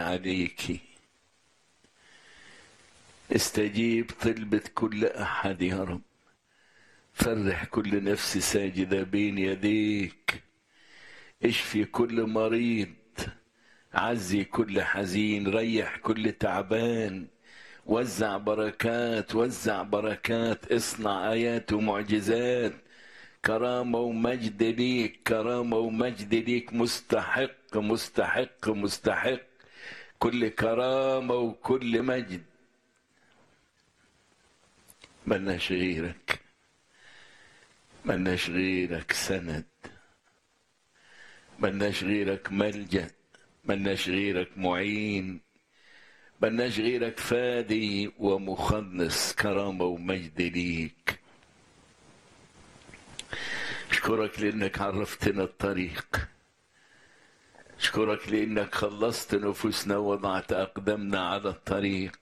عليك استجيب طلبة كل أحد يا رب فرح كل نفس ساجدة بين يديك اشفي كل مريض عزي كل حزين ريح كل تعبان وزع بركات وزع بركات اصنع آيات ومعجزات كرامة ومجد ليك كرامة ومجد ليك مستحق مستحق مستحق كل كرامة وكل مجد ملناش غيرك ملناش غيرك سند ملناش غيرك ملجأ ملناش غيرك معين ملناش غيرك فادي ومخلص كرامة ومجد ليك اشكرك لانك عرفتنا الطريق اشكرك لانك خلصت نفوسنا ووضعت اقدامنا على الطريق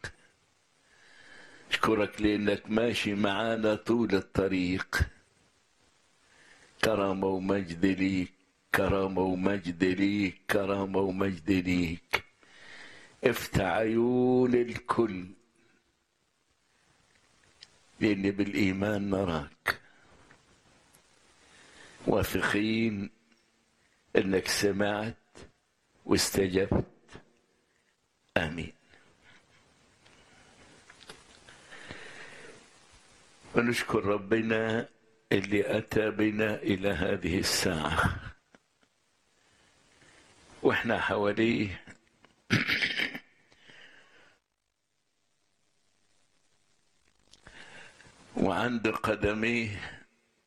اشكرك لانك ماشي معانا طول الطريق كرامة ومجد ليك كرامة ومجد ليك كرامة ومجد ليك افتح عيون الكل لأن بالإيمان نراك واثقين انك سمعت واستجبت امين ونشكر ربنا اللي اتى بنا الى هذه الساعه واحنا حواليه وعند قدميه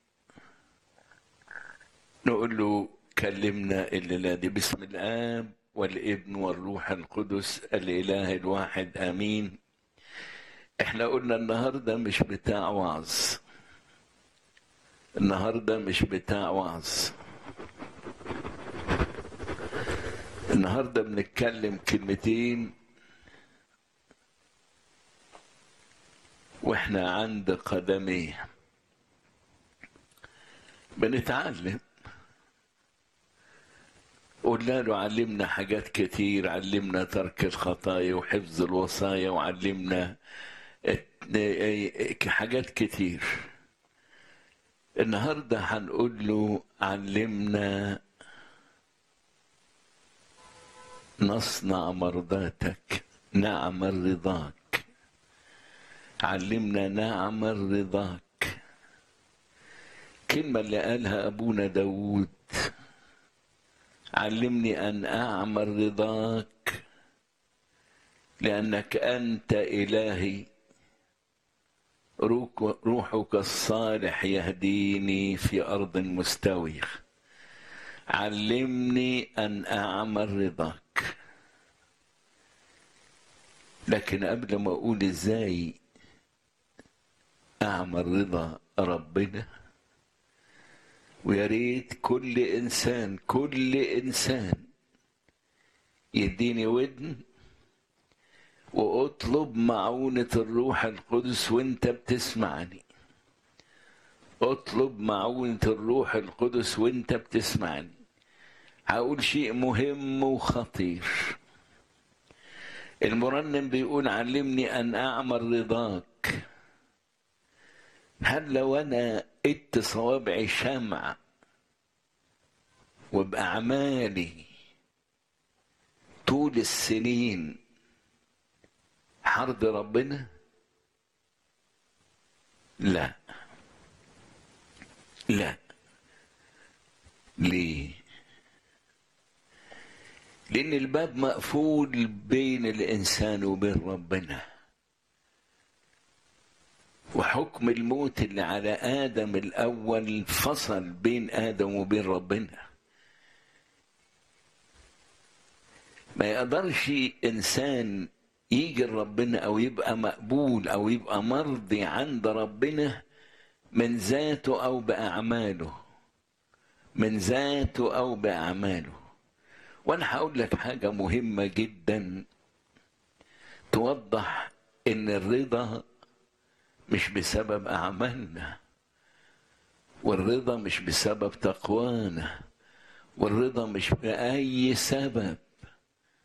نقول له كلمنا الليلة دي باسم الآب والابن والروح القدس الإله الواحد آمين احنا قلنا النهاردة مش بتاع وعظ النهاردة مش بتاع وعظ النهاردة بنتكلم كلمتين واحنا عند قدميه بنتعلم قلنا له علمنا حاجات كتير علمنا ترك الخطايا وحفظ الوصايا وعلمنا حاجات كتير النهاردة هنقول له علمنا نصنع مرضاتك نعمل رضاك علمنا نعمل رضاك كلمة اللي قالها أبونا داود علمني أن أعمل رضاك لأنك أنت إلهي روحك الصالح يهديني في أرض مستوية علمني أن أعمل رضاك لكن قبل ما أقول إزاي أعمل رضا ربنا ويا ريت كل انسان كل انسان يديني ودن واطلب معونة الروح القدس وانت بتسمعني اطلب معونة الروح القدس وانت بتسمعني هقول شيء مهم وخطير المرنم بيقول علمني ان اعمل رضاك هل لو انا ادت صوابعي شمع وبأعمالي طول السنين حرض ربنا لا لا ليه لأن الباب مقفول بين الإنسان وبين ربنا وحكم الموت اللي على آدم الأول فصل بين آدم وبين ربنا ما يقدرش إنسان يجي لربنا أو يبقى مقبول أو يبقى مرضي عند ربنا من ذاته أو بأعماله من ذاته أو بأعماله وأنا هقول لك حاجة مهمة جدا توضح إن الرضا مش بسبب أعمالنا والرضا مش بسبب تقوانا والرضا مش بأي سبب